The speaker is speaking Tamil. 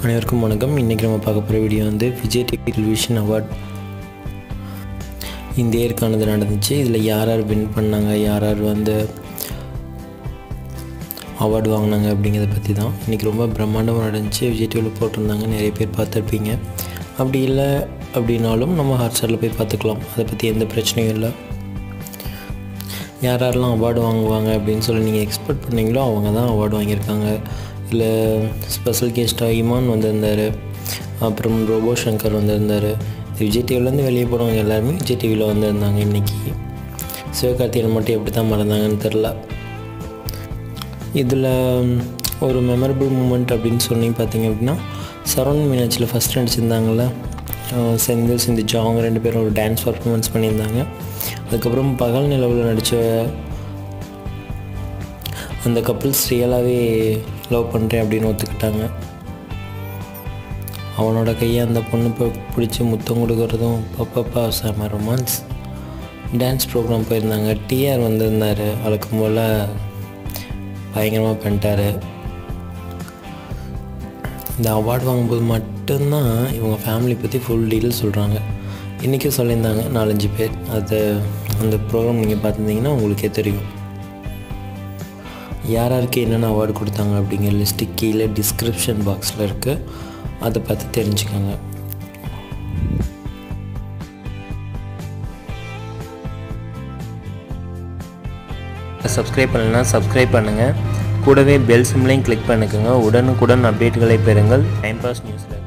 அனைவருக்கும் வணக்கம் இன்றைக்கி நம்ம பார்க்க போகிற வீடியோ வந்து விஜய் டிவி டெலிவிஷன் அவார்ட் இந்த இயற்கானது நடந்துச்சு இதில் யார் யார் வின் பண்ணாங்க யார் யார் வந்து அவார்டு வாங்கினாங்க அப்படிங்கிறத பற்றி தான் இன்றைக்கி ரொம்ப பிரம்மாண்டமாக நடந்துச்சு விஜய் டிவியில் போட்டிருந்தாங்க நிறைய பேர் பார்த்துருப்பீங்க அப்படி இல்லை அப்படின்னாலும் நம்ம ஹாட்ஸ்டாரில் போய் பார்த்துக்கலாம் அதை பற்றி எந்த பிரச்சனையும் இல்லை யார் யாரெல்லாம் அவார்டு வாங்குவாங்க அப்படின்னு சொல்லி நீங்கள் எக்ஸ்பெக்ட் பண்ணீங்களோ அவங்க தான் அவார்டு வாங்கியிருக்காங்க இல்லை ஸ்பெஷல் கெஸ்ட்டாக இமான் வந்திருந்தார் அப்புறம் ரோபோ சங்கர் வந்திருந்தார் விஜய் டிவிலேருந்து வெளியே போனவங்க எல்லாருமே விஜய் டிவியில் வந்திருந்தாங்க இன்றைக்கி சிவகார்த்திகேயன் மட்டும் எப்படி தான் மறந்தாங்கன்னு தெரில இதில் ஒரு மெமரபிள் மூமெண்ட் அப்படின்னு சொல்லி பார்த்தீங்க அப்படின்னா சரவண் மீனாட்சியில் ஃபஸ்ட் நடிச்சிருந்தாங்கள்ல அஹ் செந்தில் சிந்திச்சா அவங்க ரெண்டு பேரும் ஒரு டான்ஸ் பர்ஃபார்மன்ஸ் பண்ணியிருந்தாங்க அதுக்கப்புறம் பகல் நிலவில் நடித்த அந்த கப்பிள்ஸ் ரியலாகவே லவ் பண்ணுறேன் அப்படின்னு ஒத்துக்கிட்டாங்க அவனோட கையை அந்த பொண்ணு இப்போ பிடிச்சி முத்தம் கொடுக்கறதும் பப்பப்பா செம ரொமான்ஸ் டான்ஸ் ப்ரோக்ராம் போயிருந்தாங்க டிஆர் வந்திருந்தார் வழக்கம் போல் பயங்கரமாக பண்ணிட்டாரு இந்த அவார்டு வாங்கும்போது மட்டும்தான் இவங்க ஃபேமிலி பற்றி ஃபுல் டீட்டெயில் சொல்கிறாங்க இன்றைக்கும் சொல்லியிருந்தாங்க நாலஞ்சு பேர் அது அந்த ப்ரோக்ராம் நீங்கள் பார்த்துருந்தீங்கன்னா உங்களுக்கே தெரியும் யார் யாருக்கு என்னென்ன அவார்டு கொடுத்தாங்க அப்படிங்கிற லிஸ்ட்டு கீழே டிஸ்கிரிப்ஷன் பாக்ஸில் இருக்குது அதை பார்த்து தெரிஞ்சுக்கோங்க சப்ஸ்கிரைப் பண்ணலைன்னா சப்ஸ்கிரைப் பண்ணுங்கள் கூடவே பெல் சிம்லையும் கிளிக் பண்ணிக்கோங்க உடனுக்குடன் அப்டேட்களை பெறுங்கள் டைம் பாஸ் நியூஸில்